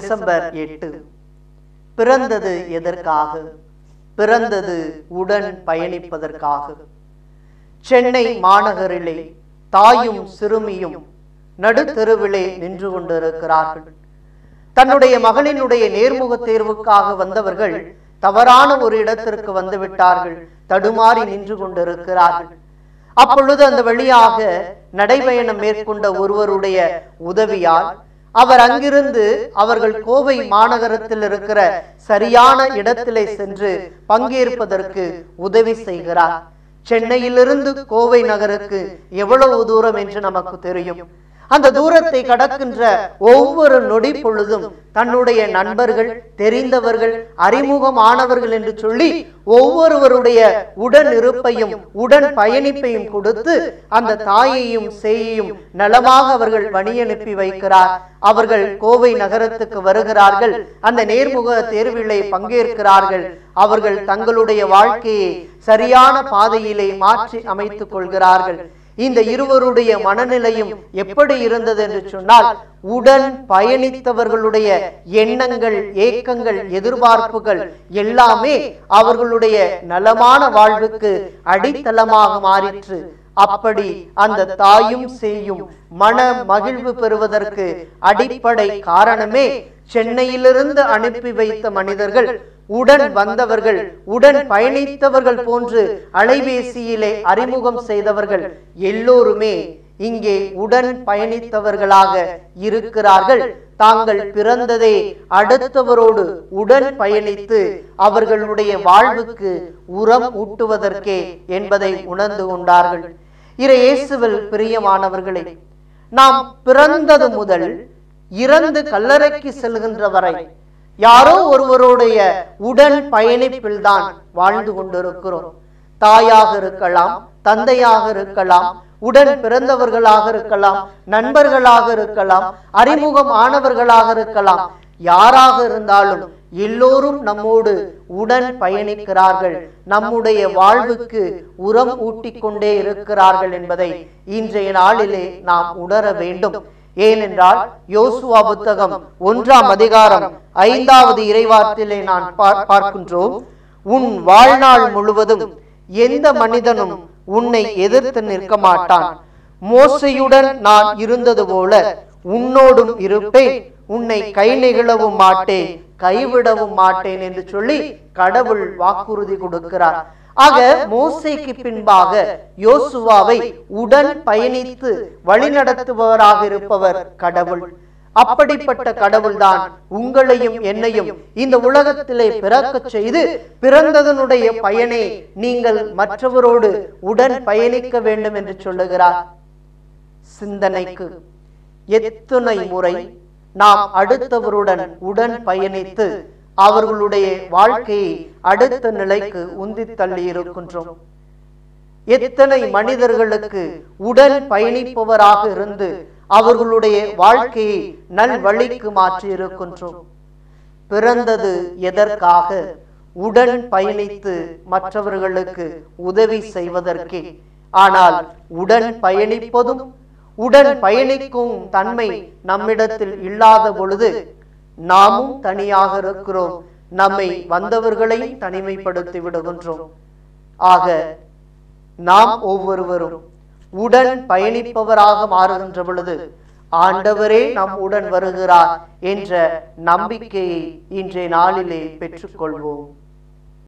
December எட்டு பிறந்தது எதற்காக பிறந்தது உடன் பயணிப்பதற்காக சென்னை மாநகரிலே தாயும் சிறுமியும் நடுத்தெருவிலே நின்று கொண்டிருக்கிறார்கள் தன்னுடைய மகளினுடைய நேர்முக தேர்வுக்காக வந்தவர்கள் தவறான ஒரு இடத்திற்கு வந்து விட்டார்கள் தடுமாறி நின்று கொண்டிருக்கிறார்கள் அப்பொழுது அந்த வழியாக நடைபயணம் மேற்கொண்ட ஒருவருடைய உதவியால் அவர் அங்கிருந்து அவர்கள் கோவை மாநகரத்தில் இருக்கிற சரியான இடத்திலே சென்று பங்கேற்பதற்கு உதவி செய்கிறார் சென்னையிலிருந்து கோவை நகருக்கு எவ்வளவு தூரம் என்று நமக்கு தெரியும் அந்த தூரத்தை கடக்கின்ற ஒவ்வொரு நொடி பொழுதும் தன்னுடைய நண்பர்கள் தெரிந்தவர்கள் அறிமுகமானவர்கள் என்று சொல்லி ஒவ்வொருவருடைய உடன் இருப்பையும் உடன் பயணிப்பையும் கொடுத்து அந்த தாயையும் சேயையும் நலமாக அவர்கள் வழி அனுப்பி வைக்கிறார் அவர்கள் கோவை நகரத்துக்கு வருகிறார்கள் அந்த நேர்முக தேர்விலே பங்கேற்கிறார்கள் அவர்கள் தங்களுடைய வாழ்க்கையை சரியான பாதையிலே மாற்றி அமைத்துக் கொள்கிறார்கள் இந்த இருவருடைய மனநிலையும் எப்படி இருந்தது என்று சொன்னால் உடன் பயணித்தவர்களுடைய எண்ணங்கள் ஏக்கங்கள் எதிர்பார்ப்புகள் எல்லாமே அவர்களுடைய நலமான வாழ்வுக்கு அடித்தளமாக மாறிற்று அப்படி அந்த தாயும் சேயும் மன மகிழ்வு பெறுவதற்கு அடிப்படை காரணமே சென்னையிலிருந்து அனுப்பி வைத்த மனிதர்கள் உடன் வந்தவர்கள் உடன் பயணித்தவர்கள் போன்று அலைபேசியிலே அறிமுகம் செய்தவர்கள் எல்லோருமே இங்கே உடன் பயணித்தவர்களாக இருக்கிறார்கள் தாங்கள் பிறந்ததே அடுத்தவரோடு உடன் பயணித்து அவர்களுடைய வாழ்வுக்கு உரம் ஊட்டுவதற்கே என்பதை உணர்ந்து கொண்டார்கள் இறை இயேசுவில் பிரியமானவர்களே நாம் பிறந்தது முதல் இறந்து கல்லறைக்கு செல்கின்ற வரை யாரோ ஒருவருடைய உடன் பயணிப்பில்தான் வாழ்ந்து கொண்டிருக்கிறோம் தாயாக இருக்கலாம் தந்தையாக இருக்கலாம் உடன் பிறந்தவர்களாக இருக்கலாம் நண்பர்களாக இருக்கலாம் அறிமுகம் ஆனவர்களாக இருக்கலாம் யாராக இருந்தாலும் எல்லோரும் நம்மோடு உடன் பயணிக்கிறார்கள் நம்முடைய வாழ்வுக்கு உரம் ஊட்டிக் கொண்டே இருக்கிறார்கள் என்பதை இன்றைய நாளிலே நாம் உணர வேண்டும் ஏனென்றால் யோசுவா புத்தகம் ஒன்றாம் அதிகாரம் ஐந்தாவது இறைவார்த்திலே நான் பார்- பார்க்கின்றோம் உன் வாழ்நாள் முழுவதும் எந்த மனிதனும் உன்னை எதிர்த்து நிற்க மாட்டான் மோசையுடன் நான் இருந்தது போல உன்னோடும் இருப்பேன் உன்னை கை நெகிழவும் மாட்டேன் கைவிடவும் மாட்டேன் என்று சொல்லி கடவுள் வாக்குறுதி கொடுக்கிறார் ஆக மோசைக்கு பின்பாக யோசுவாவை உடன் பயணித்து வழிநடத்துபவராக இருப்பவர் கடவுள் அப்படிப்பட்ட கடவுள்தான் உங்களையும் என்னையும் இந்த உலகத்திலே பிறக்கச் செய்து பிறந்ததனுடைய பயனை நீங்கள் மற்றவரோடு உடன் பயணிக்க வேண்டும் என்று சொல்லுகிறார் சிந்தனைக்கு எத்தனை முறை நாம் அடுத்தவருடன் உடன் பயணித்து அவர்களுடைய வாழ்க்கையை அடுத்த நிலைக்கு உந்தித் தள்ளி இருக்கின்றோம் எத்தனை மனிதர்களுக்கு உடன் பயணிப்பவராக இருந்து அவர்களுடைய வாழ்க்கையை நல் வழிக்கு மாற்றி இருக்கின்றோம் பிறந்தது எதற்காக உடன் பயணித்து மற்றவர்களுக்கு உதவி செய்வதற்கே ஆனால் உடன் பயணிப்பதும் உடன் பயணிக்கும் தன்மை நம்மிடத்தில் இல்லாத பொழுது நாமும் தனியாக இருக்கிறோம் நம்மை வந்தவர்களையும் தனிமைப்படுத்தி விடுகின்றோம் ஆக நாம் ஒவ்வொருவரும் உடன் பயணிப்பவராக மாறுகின்ற பொழுது ஆண்டவரே நம் உடன் வருகிறார் என்ற நம்பிக்கையை இன்றைய நாளிலே பெற்றுக்கொள்வோம்